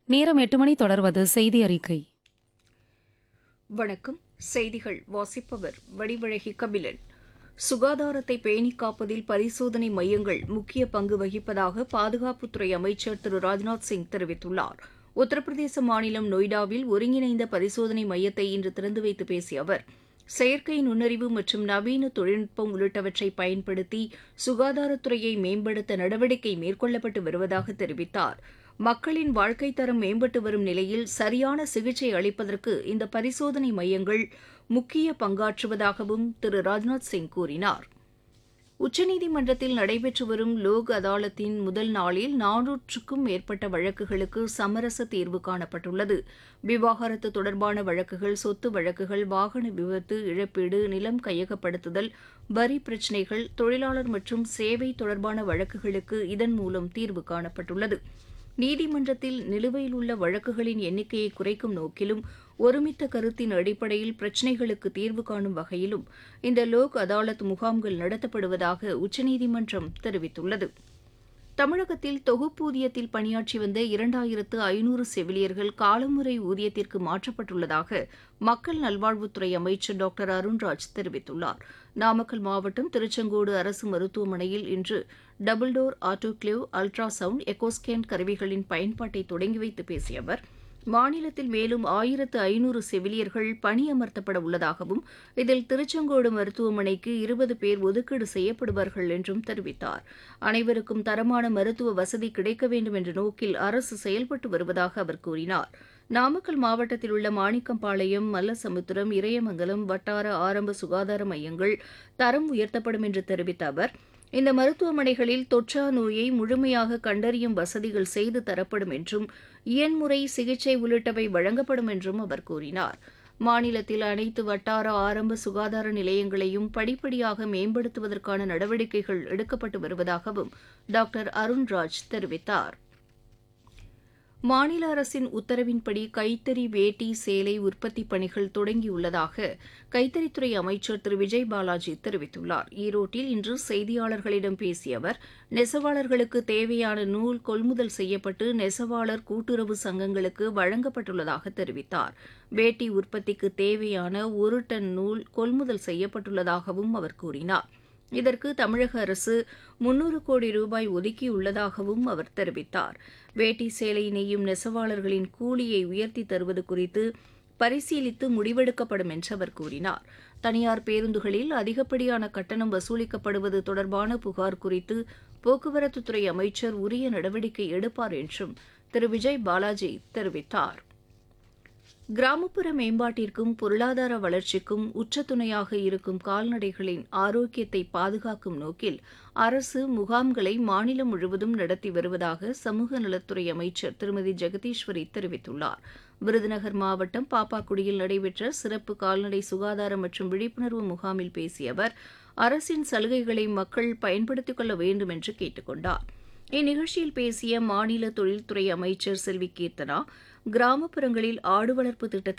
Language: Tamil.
நேரம் எட்டு மணி தொடர்வது செய்தி அறிக்கை வணக்கம் செய்திகள் வாசிப்பவர் வடிவழகி கபிலன் சுகாதாரத்தை பேணிக் காப்பதில் பரிசோதனை மையங்கள் முக்கிய பங்கு வகிப்பதாக பாதுகாப்புத்துறை அமைச்சர் திரு ராஜ்நாத் சிங் தெரிவித்துள்ளார் உத்தரப்பிரதேச மாநிலம் நொய்டாவில் ஒருங்கிணைந்த பரிசோதனை மையத்தை இன்று திறந்து வைத்து பேசிய அவர் செயற்கை நுண்ணறிவு மற்றும் நவீன தொழில்நுட்பம் உள்ளிட்டவற்றை பயன்படுத்தி சுகாதாரத்துறையை மேம்படுத்த நடவடிக்கை மேற்கொள்ளப்பட்டு வருவதாக தெரிவித்தார் மக்களின் வாழ்க்கைத் தரம் மேம்பட்டு வரும் நிலையில் சரியான சிகிச்சை அளிப்பதற்கு இந்த பரிசோதனை மையங்கள் முக்கிய பங்காற்றுவதாகவும் திரு ராஜ்நாத் சிங் கூறினார் உச்சநீதிமன்றத்தில் நடைபெற்று வரும் லோக் அதாலத்தின் முதல் நாளில் நானூற்றுக்கும் மேற்பட்ட வழக்குகளுக்கு சமரச தீர்வு காணப்பட்டுள்ளது விவாகரத்து தொடர்பான வழக்குகள் சொத்து வழக்குகள் வாகன விபத்து இழப்பீடு நிலம் கையகப்படுத்துதல் வரி பிரச்சினைகள் தொழிலாளர் மற்றும் சேவை தொடர்பான வழக்குகளுக்கு இதன் மூலம் தீர்வு காணப்பட்டுள்ளது நீதிமன்றத்தில் நிலுவையில் உள்ள வழக்குகளின் எண்ணிக்கையை குறைக்கும் நோக்கிலும் ஒருமித்த கருத்தின் அடிப்படையில் பிரச்சினைகளுக்கு தீர்வு காணும் வகையிலும் இந்த லோக் அதாலத் முகாம்கள் நடத்தப்படுவதாக உச்சநீதிமன்றம் தெரிவித்துள்ளது தமிழகத்தில் தொகுப்பூதியத்தில் பணியாற்றி வந்த இரண்டாயிரத்து ஐநூறு செவிலியர்கள் காலமுறை ஊதியத்திற்கு மாற்றப்பட்டுள்ளதாக மக்கள் நல்வாழ்வுத்துறை அமைச்சர் டாக்டர் அருண்ராஜ் தெரிவித்துள்ளார் நாமக்கல் மாவட்டம் திருச்செங்கோடு அரசு மருத்துவமனையில் இன்று double door autoclave ultrasound echo scan கருவிகளின் பயன்பாட்டை தொடங்கி வைத்து பேசிய அவர் மாநிலத்தில் மேலும் ஆயிரத்து ஐநூறு செவிலியர்கள் பணியமர்த்தப்பட உள்ளதாகவும் இதில் திருச்செங்கோடு மருத்துவமனைக்கு இருபது பேர் ஒதுக்கீடு செய்யப்படுவார்கள் என்றும் தெரிவித்தார் அனைவருக்கும் தரமான மருத்துவ வசதி கிடைக்க வேண்டும் என்ற நோக்கில் அரசு செயல்பட்டு வருவதாக அவர் கூறினார் நாமக்கல் மாவட்டத்தில் உள்ள மாணிக்கம்பாளையம் மல்லசமுத்திரம் இறையமங்கலம் வட்டார ஆரம்ப சுகாதார மையங்கள் தரம் உயர்த்தப்படும் என்று தெரிவித்த அவர் இந்த மருத்துவமனைகளில் தொற்றா நோயை முழுமையாக கண்டறியும் வசதிகள் செய்து தரப்படும் என்றும் இயன்முறை சிகிச்சை உள்ளிட்டவை வழங்கப்படும் என்றும் அவர் கூறினார் மாநிலத்தில் அனைத்து வட்டார ஆரம்ப சுகாதார நிலையங்களையும் படிப்படியாக மேம்படுத்துவதற்கான நடவடிக்கைகள் எடுக்கப்பட்டு வருவதாகவும் டாக்டர் அருண்ராஜ் தெரிவித்தார் மாநில அரசின் உத்தரவின்படி கைத்தறி வேட்டி சேலை உற்பத்தி பணிகள் தொடங்கியுள்ளதாக கைத்தறித்துறை அமைச்சர் திரு விஜய் பாலாஜி தெரிவித்துள்ளார் ஈரோட்டில் இன்று செய்தியாளர்களிடம் பேசிய அவர் நெசவாளர்களுக்கு தேவையான நூல் கொள்முதல் செய்யப்பட்டு நெசவாளர் கூட்டுறவு சங்கங்களுக்கு வழங்கப்பட்டுள்ளதாக தெரிவித்தார் வேட்டி உற்பத்திக்கு தேவையான ஒரு டன் நூல் கொள்முதல் செய்யப்பட்டுள்ளதாகவும் அவர் கூறினார் இதற்கு தமிழக அரசு முன்னூறு கோடி ரூபாய் ஒதுக்கியுள்ளதாகவும் அவர் தெரிவித்தார் வேட்டி சேலை நெய்யும் நெசவாளர்களின் கூலியை உயர்த்தி தருவது குறித்து பரிசீலித்து முடிவெடுக்கப்படும் என்று அவர் கூறினார் தனியார் பேருந்துகளில் அதிகப்படியான கட்டணம் வசூலிக்கப்படுவது தொடர்பான புகார் குறித்து போக்குவரத்துத்துறை அமைச்சர் உரிய நடவடிக்கை எடுப்பார் என்றும் திரு விஜய் பாலாஜி தெரிவித்தார் கிராமப்புற மேம்பாட்டிற்கும் பொருளாதார வளர்ச்சிக்கும் உச்ச துணையாக இருக்கும் கால்நடைகளின் ஆரோக்கியத்தை பாதுகாக்கும் நோக்கில் அரசு முகாம்களை மாநிலம் முழுவதும் நடத்தி வருவதாக சமூக நலத்துறை அமைச்சர் திருமதி ஜெகதீஸ்வரி தெரிவித்துள்ளார் விருதுநகர் மாவட்டம் பாப்பாக்குடியில் நடைபெற்ற சிறப்பு கால்நடை சுகாதார மற்றும் விழிப்புணர்வு முகாமில் பேசிய அவர் அரசின் சலுகைகளை மக்கள் பயன்படுத்திக் கொள்ள வேண்டும் என்று கேட்டுக் கொண்டார் இந்நிகழ்ச்சியில் பேசிய மாநில தொழில்துறை அமைச்சர் செல்வி கீர்த்தனா கிராமப்புறங்களில் ஆடு வளர்ப்பு திட்டத்தை